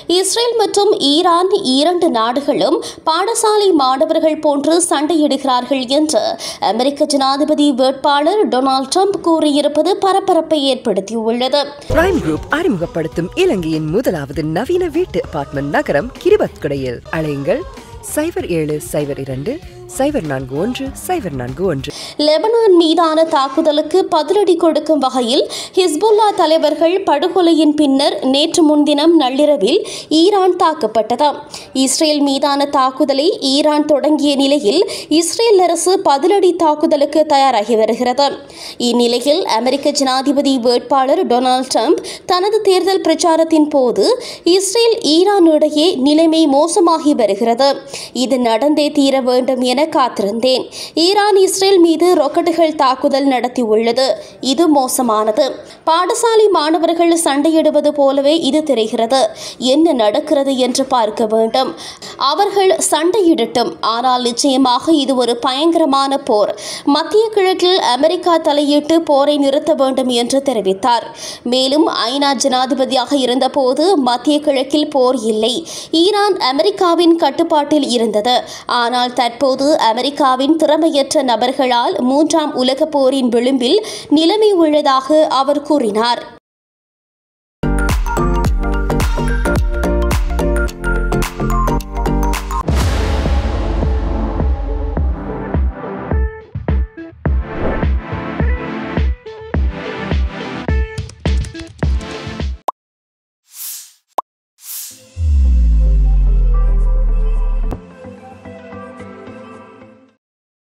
Israel மற்றும் Iran இரண்டு நாடுகளும் பாடசாலை மாணவர்கள் போன்று சண்டையிடுகிறார்கள் என்று அமெரிக்க ஜனாதிபதி வேட்பாளர் டொனால்ட் ட்ரம்ப் கூறியிருப்பது பரபரப்பை ஏற்படுத்தியுள்ளது பிரைம் குரூப் அறிமுகப்படுத்தும் இலங்கையின் முதலாவது நவீன வீட்டு அபார்ட்மெண்ட் நகரம் கிரிபத்குடையில் அழையுங்கள் சைபர் ஏழு சைபர் இரண்டு சைபர் நான்கு ஒன்று சைபர் நான்கு ஒன்று லெபனான் மீதான தாக்குதலுக்கு பதிலடி கொடுக்கும் வகையில் ஹிஸ்புல்லா தலைவர்கள் படுகொலையின் பின்னர் நேற்று முன்தினம் நள்ளிரவில் ஈரான் தாக்கப்பட்டது இஸ்ரேல் மீதான தாக்குதலை ஈரான் தொடங்கிய நிலையில் இஸ்ரேல் அரசு பதிலடி தாக்குதலுக்கு தயாராகி வருகிறது இந்நிலையில் அமெரிக்க ஜனாதிபதி வேட்பாளர் டொனால்ட் ட்ரம்ப் தனது தேர்தல் பிரச்சாரத்தின் போது இஸ்ரேல் ஈரான் இடையே நிலைமை மோசமாகி வருகிறது இது நடந்தே தீர வேண்டும் என காத்திருந்தேன் ஈரான் இஸ்ரேல் மீது ராக்கெட்டுகள் தாக்குதல் நடத்தியுள்ளது இது மோசமானது பாடசாலை மாணவர்கள் சண்டையிடுவது போலவே இது தெரிகிறது என்ன நடக்கிறது என்று பார்க்க வேண்டும் அவர்கள் சண்டையிடட்டும் ஆனால் நிச்சயமாக இது ஒரு பயங்கரமான போர் மத்திய கிழக்கில் அமெரிக்கா தலையிட்டு போரை நிறுத்த வேண்டும் என்று தெரிவித்தார் மேலும் ஐநா ஜனாதிபதியாக இருந்தபோது மத்திய கிழக்கில் போர் இல்லை ஈரான் அமெரிக்காவின் கட்டுப்பாட்டில் இருந்தது ஆனால் தற்போது அமெரிக்காவின் திறமையற்ற நபர்களால் மூன்றாம் உலகப் போரின் விளிம்பில் நிலைமை உள்ளதாக அவர் கூறினார்